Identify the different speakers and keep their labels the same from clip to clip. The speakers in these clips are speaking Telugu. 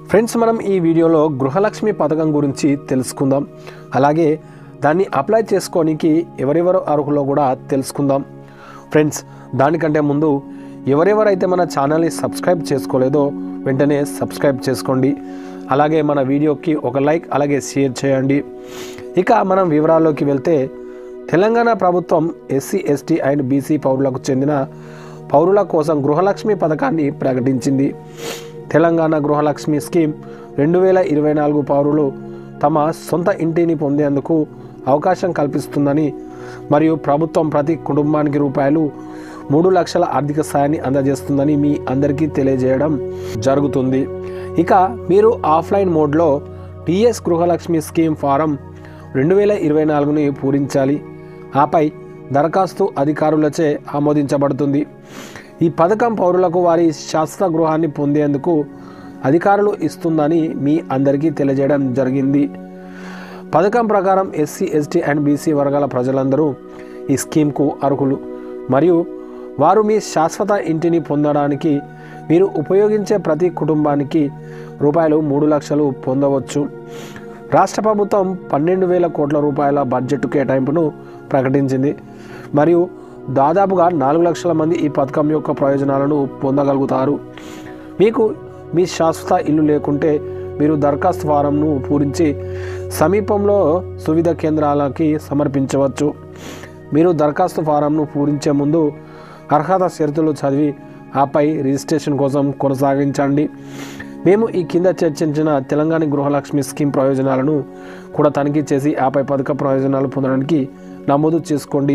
Speaker 1: ఫ్రెండ్స్ మనం ఈ వీడియోలో గృహలక్ష్మి పథకం గురించి తెలుసుకుందాం అలాగే దాన్ని అప్లై చేసుకోనికి ఎవరెవరు అర్హులో కూడా తెలుసుకుందాం ఫ్రెండ్స్ దానికంటే ముందు ఎవరెవరైతే మన ఛానల్ని సబ్స్క్రైబ్ చేసుకోలేదో వెంటనే సబ్స్క్రైబ్ చేసుకోండి అలాగే మన వీడియోకి ఒక లైక్ అలాగే షేర్ చేయండి ఇక మనం వివరాల్లోకి వెళ్తే తెలంగాణ ప్రభుత్వం ఎస్సీ ఎస్టీ అండ్ బీసీ పౌరులకు చెందిన పౌరుల కోసం గృహలక్ష్మి పథకాన్ని ప్రకటించింది తెలంగాణ గృహలక్ష్మి స్కీమ్ రెండు వేల ఇరవై నాలుగు పౌరులు తమ సొంత ఇంటిని పొందేందుకు అవకాశం కల్పిస్తుందని మరియు ప్రభుత్వం ప్రతి కుటుంబానికి రూపాయలు మూడు లక్షల ఆర్థిక సాయాన్ని అందజేస్తుందని మీ అందరికీ తెలియజేయడం జరుగుతుంది ఇక మీరు ఆఫ్లైన్ మోడ్లో టీఎస్ గృహలక్ష్మి స్కీమ్ ఫారం రెండు వేల ఇరవై నాలుగుని పూరించాలి ఆపై దరఖాస్తు అధికారులచే ఆమోదించబడుతుంది ఈ పథకం పౌరులకు వారి శాస్త్ర గృహాన్ని పొందేందుకు అధికారులు ఇస్తుందని మీ అందరికీ తెలియజేయడం జరిగింది పథకం ప్రకారం ఎస్సీ ఎస్టీ అండ్ బీసీ వర్గాల ప్రజలందరూ ఈ స్కీమ్కు అర్హులు మరియు వారు మీ శాశ్వత ఇంటిని పొందడానికి మీరు ఉపయోగించే ప్రతి కుటుంబానికి రూపాయలు మూడు లక్షలు పొందవచ్చు రాష్ట్ర ప్రభుత్వం పన్నెండు వేల కోట్ల రూపాయల బడ్జెట్ కేటాయింపును ప్రకటించింది మరియు దాదాపుగా నాలుగు లక్షల మంది ఈ పథకం యొక్క ప్రయోజనాలను పొందగలుగుతారు మీకు మీ శాశ్వత ఇల్లు లేకుంటే మీరు దరఖాస్తు ఫారంను పూరించి సమీపంలో సువిధ కేంద్రాలకి సమర్పించవచ్చు మీరు దరఖాస్తు ఫారంను పూరించే ముందు అర్హత షరతులు చదివి ఆపై రిజిస్ట్రేషన్ కోసం కొనసాగించండి మేము ఈ కింద చర్చించిన తెలంగాణ గృహలక్ష్మి స్కీమ్ ప్రయోజనాలను కూడా తనిఖీ చేసి ఆపై పథక ప్రయోజనాలు పొందడానికి నమోదు చేసుకోండి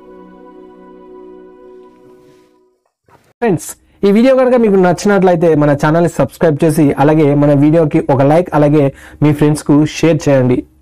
Speaker 1: ఫ్రెండ్స్ ఈ వీడియో కనుక మీకు నచ్చినట్లయితే మన ఛానల్ని సబ్స్క్రైబ్ చేసి అలాగే మన వీడియోకి ఒక లైక్ అలాగే మీ ఫ్రెండ్స్కు షేర్ చేయండి